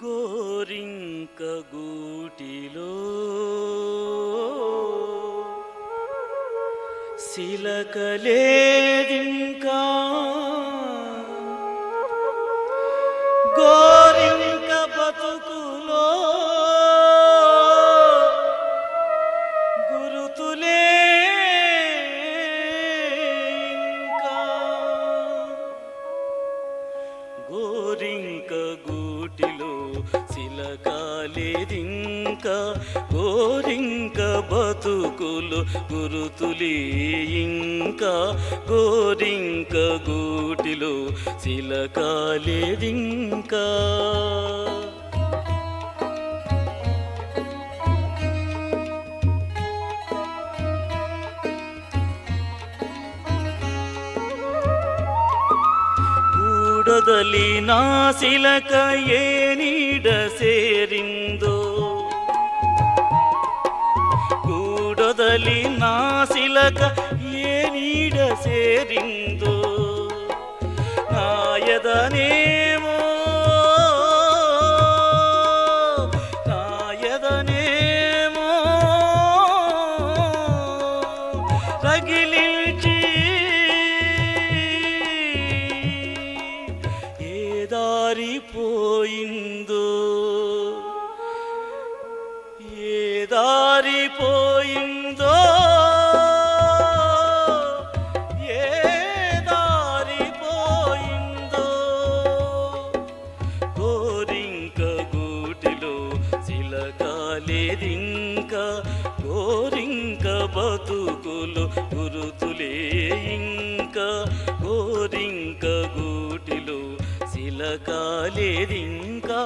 గోరింక గూటిలో సిలకలేదింకా గోరింక బతుకులో గురుతులే ఇంకా గోరింక గూటిలో సిలకాలేదింక గోరింక బతుకులు గురుతులే ఇంకా గోరింక గూటిలో సిలకాలేదింకా ಗೂಡದಲ್ಲಿ ನಾಸಿಲಕ ಏನೀಡ ಸೇರಿಂದೋ ಗೂಡದಲ್ಲಿ ನಾಸಿಲಕ ಏನೀಡ ಸೇರಿಂದೋ ನಾಯದನೇಮೋ నాయదనేమో రగిలించి ఏ దారిపోయిందో ఏ దారిపోయిందో ఏ దారిపోయిందో గోరింక గూటిలో సిలకాలేదింక గోరింక బతుకులు గురుతులే ఇంక గోరింక గూటిలో సిలకాలేదింకా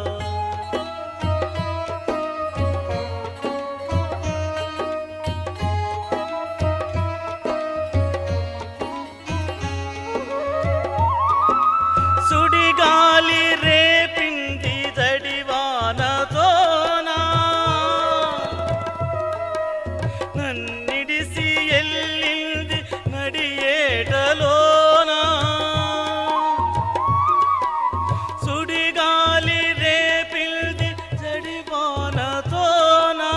సుడిగాలి రేపింది దడివానతోనా నన్నిడిసి ఎల్లింది నడియేటలోనా సుడిగాలి రేపింది జడివానతోనా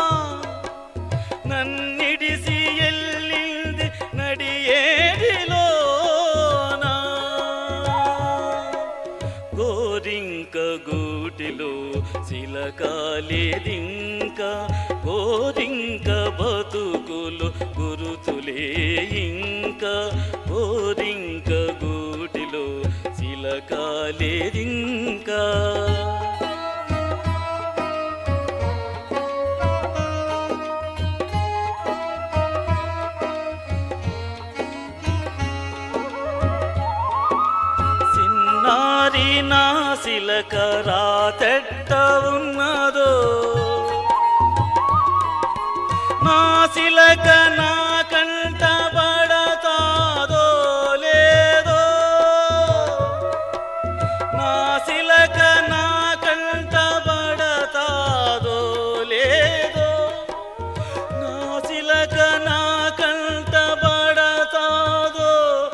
నన్నిడిసి ఎల్లింది నడియేడిలోనా గోరింక గూటిలో సిలకాలేదింక గోరింక బతుకులు గురుతులే ఇంక గోరింక గూటిలో సిలకాలేదింకా సిన్నారి నాసిలక రాతెట్ట ఉన్నదో నాసిలక నా కంట పడతాదో లేదో నాసిలక నా కంట పడతాదో లేదో నాసిలక నా కంట పడతాదో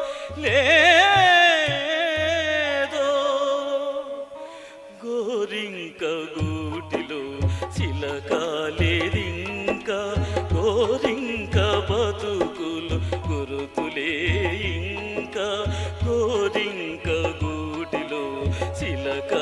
లేదో గోరింక గూటిలో సిలకాలేదింక గోరింక బతుకులు గురుతులే ఇంక గోరింక గూటిలో సిలక